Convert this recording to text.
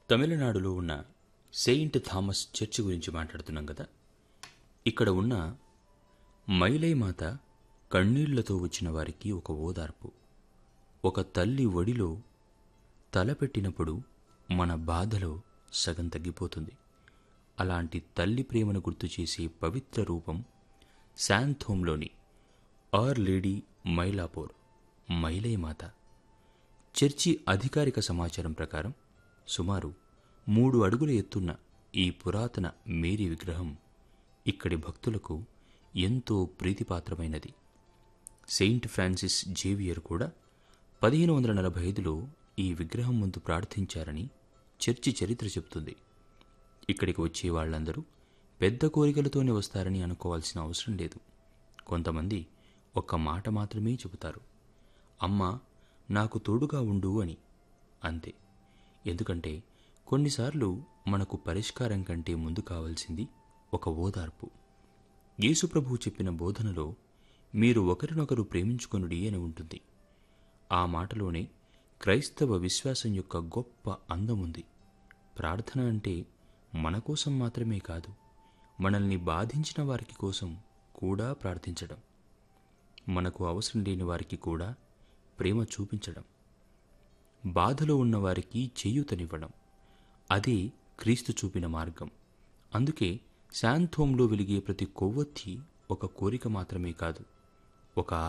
తమిళనాడులో ఉన్న Saint Thomas church గురించి మాట్లాడుతున్నాం కదా ఇక్కడ ఉన్న మైలై మాత కన్నీళ్లతో వచ్చిన వారికి ఒక ఓదార్పు ఒక తల్లి ఒడిలో తల పెట్టినప్పుడు మన బాధలో సగం తగ్గిపోతుంది అలాంటి తల్లి ప్రేమను గుర్తు చేసే పవిత్ర రూపం శాంథోమ్లోని our lady Mylapore Mylai Matha church అధికారిక సమాచారం ప్రకారం సుమారు మూడు అడుగుల ఎత్తున్న ఈ పురాతన మేరీ విగ్రహం ఇక్కడి భక్తులకు ఎంతో ప్రీతిపాత్రమైనది సెయింట్ ఫ్రాన్సిస్ జేవియర్ కూడా పదిహేను వందల నలభై ఐదులో ఈ విగ్రహం ముందు ప్రార్థించారని చర్చి చరిత్ర చెబుతుంది ఇక్కడికి వచ్చే వాళ్ళందరూ పెద్ద కోరికలతోనే వస్తారని అనుకోవాల్సిన అవసరం లేదు కొంతమంది ఒక్క మాట మాత్రమే చెబుతారు అమ్మా నాకు తోడుగా ఉండు అని అంతే ఎందుకంటే కొన్నిసార్లు మనకు పరిష్కారం కంటే ముందు కావాల్సింది ఒక ఓదార్పు యేసుప్రభువు చెప్పిన బోధనలో మీరు ఒకరినొకరు ప్రేమించుకొనుడి అని ఉంటుంది ఆ మాటలోనే క్రైస్తవ విశ్వాసం యొక్క గొప్ప అందముంది ప్రార్థన అంటే మన కోసం మాత్రమే కాదు మనల్ని బాధించిన వారికి కోసం కూడా ప్రార్థించడం మనకు అవసరం లేని వారికి కూడా ప్రేమ చూపించడం బాధలో ఉన్న వారికి చేయూతనివ్వడం అదే క్రీస్తు చూపిన మార్గం అందుకే శాంతోంలో వెలిగే ప్రతి కొవ్వొత్తి ఒక కోరిక మాత్రమే కాదు ఒక